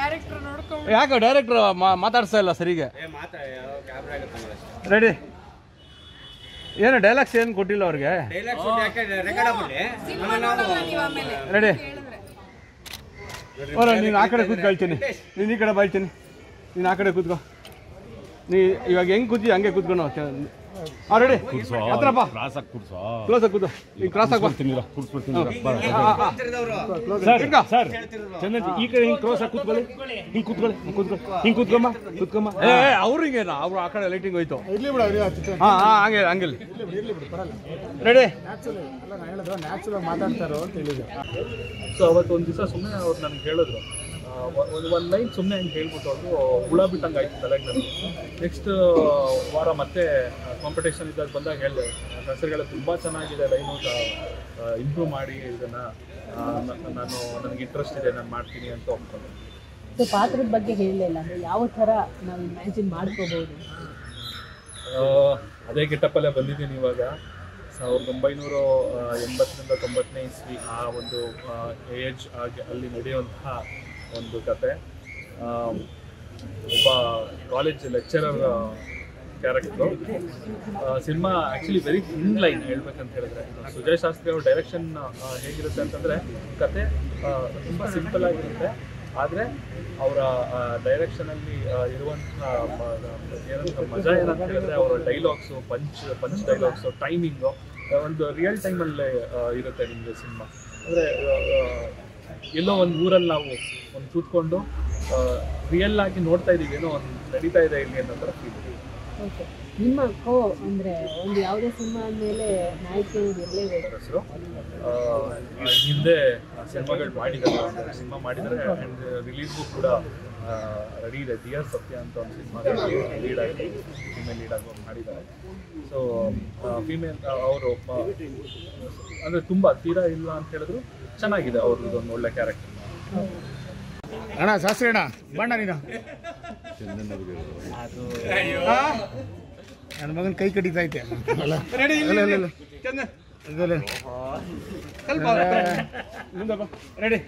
Director ನೋಡ್ಕೊಂಡು ಯಾಕೆ director ಮಾತಾಡ್ಸ್ತಾ ಇಲ್ಲ ಸರಿಗೆ ರೆಡಿ ಏನು ಡೈಲಾಗ್ಸ್ ಏನು ಕೊಟ್ಟಿಲ್ಲ ಅವ್ರಿಗೆ ಸಿನಿಮಾ ನೋಡಲ್ಲ ನೀವು ಆಮೇಲೆ ರೆಡಿ ಹೇಳಿದ್ರೆ ಬರೋ ನೀನು ಆ ಕಡೆ ಕೂತ್ಕೊಳ್ತೀನಿ ನೀನು ಈ ಕಡೆ ಬಾಯ್ತೀನಿ ನೀನು ಆ ಕಡೆ ಕೂತ್ಕೋ ನೀ ಇವಾಗ ಹೆಂಗ್ ಕೂತಿ ಹಂಗೆ ಕೂತ್ಕೊಂಡು ಹಾಂ ರೆಡಿ ಹತ್ರಪ್ಪ ಕ್ಲೋಸ್ ಆಗಿ ಕೂತು ನೀನು ಕ್ರಾಸ್ ಆಗಿ ಬಾ ಸರ್ ಚಂದ್ರಜಿ ಈ ಕಡೆ ಹಿಂಗ್ ಕ್ರೋಸ್ ಆಗಿ ಕೂತ್ಕೊಳ್ಳಿ ಹಿಂಗ್ ಕೂತ್ಕೊಳ್ಳಿ ಹಿಂಗ್ ಕೂತ್ಕೊಳ್ಳಿ ಹಿಂಗ್ ಕೂತ್ಕೊಮ್ಮ ಕೂತ್ಕೊಮ್ಮ ಏ ಅವ್ರಿಗೇನ ಅವ್ರು ಆ ಕಡೆ ಲೈಟಿಂಗ್ ಹೋಯ್ತು ಇರ್ಲಿ ಬಿಡು ಅವ್ರಿಗೆ ಹತ್ತು ಹಾಂ ಹಾಂ ಹಂಗೆ ಹಂಗೆ ಇರ್ಲಿ ಬಿಡು ಬರಲ್ಲ ರೆಡಿ ನ್ಯಾಚುರಲ್ ಅಲ್ಲ ನಾನು ಹೇಳಿದ್ರು ನ್ಯಾಚುರಲ್ ಮಾತಾಡ್ತಾರೋ ಅಂತ ಹೇಳಿದ್ರು ಸೊ ಅವತ್ತು ಒಂದು ದಿವಸ ಸುಮ್ಮನೆ ಅವ್ರು ನನಗೆ ಹೇಳಿದ್ರು ಒಂದು ಒಂದು ಲೈನ್ ಸುಮ್ಮನೆ ಹಂಗೆ ಹೇಳ್ಬಿಟ್ಟು ಅವರು ಹುಳ ಬಿಟ್ಟಂಗೆ ಆಯ್ತು ತಲೆಗೆ ನನಗೆ ನೆಕ್ಸ್ಟ್ ವಾರ ಮತ್ತೆ ಕಾಂಪಿಟೇಷನ್ ಇದ್ದಾಗ ಬಂದಾಗ ಹೇಳಿದೆ ಹೆಸರುಗಳ ತುಂಬ ಚೆನ್ನಾಗಿದೆ ಲೈನು ಇಂಪ್ರೂವ್ ಮಾಡಿ ಇದನ್ನು ನಾನು ನನಗೆ ಇಂಟ್ರೆಸ್ಟ್ ಇದೆ ನಾನು ಮಾಡ್ತೀನಿ ಅಂತ ಒಪ್ಕೊಂಡೆ ಸೊ ಪಾತ್ರದ ಬಗ್ಗೆ ಹೇಳಲಿಲ್ಲ ಅಂದ್ರೆ ಯಾವ ಥರ ನಾವು ಇಮ್ಯಾಜಿನ್ ಮಾಡ್ಕೋಬಹುದು ಆ, ಅದೇ ಗೆಟಪ್ಪಲ್ಲೇ ಬಂದಿದ್ದೀನಿ ಇವಾಗ ಸಾವಿರದ ಒಂಬೈನೂರ ಆ, ಎಂಬತ್ತರಿಂದ ತೊಂಬತ್ತನೇ ಇಸ್ವಿ ಆ ಒಂದು ಏಜ್ ಆಗಿ ಅಲ್ಲಿ ನಡೆಯುವಂತಹ ಒಂದು ಕತೆ ಆ, ಒಬ್ಬ college lecturer character cinema actually very in line ಹೇಳ್ಬೇಕಂತ ಹೇಳಿದ್ರೆ ಸುಜಯ್ ಶಾಸ್ತ್ರಿ ಅವ್ರ ಡೈರೆಕ್ಷನ್ ಹೇಗಿರುತ್ತೆ ಅಂತಂದರೆ ಕತೆ ತುಂಬ ಸಿಂಪಲ್ ಆಗಿರುತ್ತೆ ಆದರೆ ಅವರ ಡೈರೆಕ್ಷನಲ್ಲಿ ಇರುವಂಥ ಏನಂತ ಮಜಾ ಏನಂತ ಹೇಳಿದ್ರೆ ಅವರ dialogues punch punch dialogues timing ಒಂದು ರಿಯಲ್ ಟೈಮಲ್ಲೇ ಇರುತ್ತೆ ನಿಮಗೆ ಸಿನಿಮಾ ಅಂದರೆ ಎಲ್ಲೋ ಒಂದು ಊರಲ್ಲಿ ನಾವು ಒಂದು ಕೂತ್ಕೊಂಡು ರಿಯಲ್ ಆಗಿ ನೋಡ್ತಾ ಇದ್ದೀವಿ ಏನೋ ಒಂದು ನಡೀತಾ ಇದೆ ಇಲ್ಲಿ ಅನ್ನೋ ಥರ ಫೀಲ್ ಓಕೆ ನಿಮ್ಮ ಕೋ ಅಂದ್ರೆ ಒಂದು ಯಾವುದೇ ಸಿನಿಮಾ ಅಂದಮೇಲೆ ನಾಯಕಿ ಇರಲೇಬೇಕು ಹೆಸರು ಹಿಂದೆ ಸಿನಿಮಾಗಳು ಮಾಡಿದ್ದಾರೆ ಸಿನಿಮಾ ಮಾಡಿದ್ದಾರೆ ಆ್ಯಂಡ್ ರಿಲೀಸ್ಗೂ ಕೂಡ ರೆಡಿ ಇದೆ ಡಿಯರ್ ಸತ್ಯ ಅಂತ ಒಂದು ಸಿನಿಮಾ ಲೀಡ್ ಆಗಿ ಫಿಮೇಲ್ ಲೀಡ್ ಆಗಿ ಮಾಡಿದ್ದಾರೆ ಸೊ ಫಿಮೇಲ್ ಅವರು ಅಂದರೆ ತುಂಬ ತೀರಾ ಇಲ್ಲ ಅಂತ ಹೇಳಿದ್ರು ಚೆನ್ನಾಗಿದೆ ಅವ್ರದ್ದು ಒಂದು ಒಳ್ಳೆ ಕ್ಯಾರೆಕ್ಟರ್ ಅಣ್ಣ ಶಾಸ್ತ್ರಿ ಅಣ್ಣ ಬಣ್ಣ ನೀನು ನನ್ನ ಮಗನ ಕೈ ಕಡಿತಾ ಐತೆ ಅಲ್ಲ ರೆಡಿ ಇಲ್ಲ, ಇಲ್ಲ, ಇಲ್ಲ. ಚಂದನ್ ಇದಲ್ಲ ಸ್ವಲ್ಪ ಮುಂದೆ ಬಾ ರೆಡಿ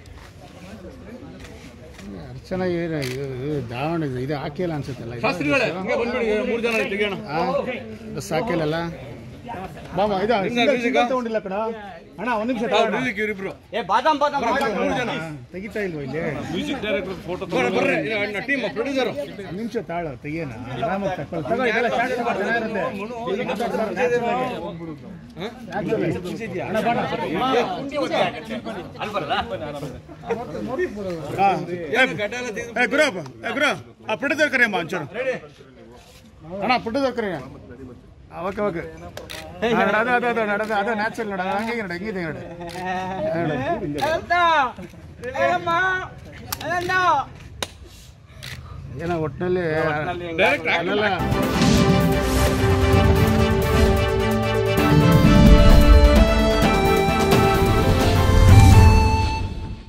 ಅರ್ಚನಾ ಏನು ಇದು ಇದು ದಾವಣ ಇದು ಇದು ಹಾಕಿಲ್ಲ ಅನ್ಸುತ್ತಲ್ಲ ಇದು? ಶಾಸ್ತ್ರಿಗಳೇ ಹಂಗೆ ಬಂದ್ಬಿಡಿ ಮೂರು ಜನ ತೆಗಿಯೋಣ ಆ, ಬಸ್ ಹಾಕಿಲ್ಲಲ್ಲ ಬಾಮ ಇದು ಸಿಂಗಲ್ ತಗೊಂಡಿಲ್ಲ ಕಣ ಅಣ್ಣ ಒಂದು ನಿಮಿಷ ತಗೋಣ. ಮ್ಯೂಸಿಕ್ ಇವರಿಬ್ರು ಮೂರು ಜನ ತೆಗಿತಾ ಇಲ್ವಾ ಇಲ್ಲಿ ಮ್ಯೂಸಿಕ್ ಡೈರೆಕ್ಟರ್ ಫೋಟೋ ಬರ್ರಿ ಬರ್ರಿ ಟೀಮ್ ಪ್ರೊಡ್ಯೂಸರು ಒಂದ್ ನಿಮಿಷ ತಾಳ ತೆಗಿಯೋಣ ಆರಾಮಾಗಿ ತಗೊಳ್ಳಿ ತಗೋ ಇದೆಲ್ಲ ಸ್ಟಾರ್ಟ್ ಚೆನ್ನಾಗಿರುತ್ತೆ ಅಣ್ಣ ಬಾಣ ಏ ಗುರು ಏ ಗುರು ಆ ಪ್ರೊಡ್ಯೂಸರ್ ಕರೆಯಮ್ಮ ಒಂಚೂರು ಅಣ್ಣ ಪ್ರೊಡ್ಯೂಸರ್ ಕರೆಯ ಓಕೆ ಓಕೆ ಅದು ಅದು ಅದು ನಡದ ಅದು ನ್ಯಾಚುರಲ್ ನೋಡ ಹಂಗೆ ನೋಡ ಹೆಂಗಿದೆ ನೋಡಿ ಏನೋ ಒಟ್ಟಿನಲ್ಲಿ ಅಲ್ಲಲ್ಲ